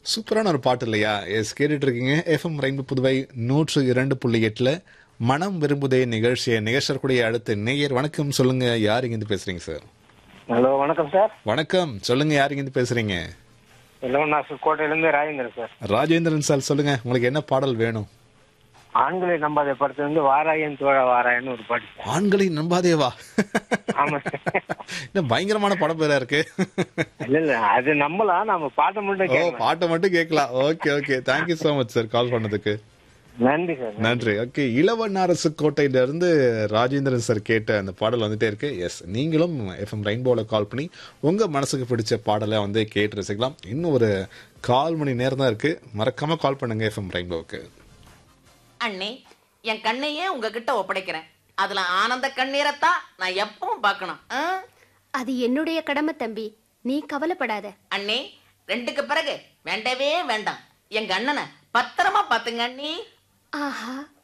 சூப்பரான ஒரு பாட்டு இல்லையா எஸ் கேட்டுட்டு இருக்கீங்க எஃப்எம் ரெயின்பு புதுவை நூற்று இரண்டு புள்ளி எட்டுல மனம் விரும்புதே நிகழ்ச்சியை நிகழ்ச்சக்கூடிய அடுத்து நேயர் வணக்கம் சொல்லுங்க யார் இங்கிருந்து பேசுறீங்க சார் ஹலோ வணக்கம் சார் வணக்கம் சொல்லுங்க யார் இங்கிருந்து பேசுறீங்க ஹலோ நான் கோட்டையிலேருந்து ராஜேந்திரன் சார் ராஜேந்திரன் சார் சொல்லுங்க உங்களுக்கு என்ன பாடல் வேணும் ஆண்களை நம்பாத படத்துல வந்து வாராயன் தோழ வாராயன்னு ஒரு பாட்டு சார் ஆண்களை நம்பாதேவா ஆமா சார் என்ன பயங்கரமான படம் பேரா இருக்கு இல்ல இல்ல அது நம்பலாம் நம்ம பாட்டை மட்டும் ஓ கேட்கலாம் பாட்டை மட்டும் கேட்கலாம் okay okay thank you so much sir call பண்ணதுக்கு நன்றி சார் நன்றி ஓகே இளவண்ணாரசு கோட்டையில இருந்து ராஜேந்திரன் சார் கேட்ட அந்த பாடல் வந்துட்டே இருக்கு எஸ் நீங்களும் எஃப்எம் ரெயின்போல கால் பண்ணி உங்க மனசுக்கு பிடிச்ச பாடலை வந்து கேட்டு ரசிக்கலாம் இன்னும் ஒரு கால் மணி நேரம் தான் இருக்கு மறக்காம கால் பண்ணுங்க எஃப்எம் ரெயின்போவுக்கு அண்ணே என் கண்ணையே உங்ககிட்ட ஒப்படைக்கிறேன் அதுல ஆனந்த கண்ணீரைத்தான் நான் எப்பவும் பார்க்கணும் ஆ? அது என்னுடைய கடமை தம்பி நீ கவலைப்படாத அண்ணே ரெண்டுக்கு பிறகு வேண்டவே வேண்டாம் எங்க அண்ணனை பத்திரமா பாத்துங்க அண்ணி ஆஹா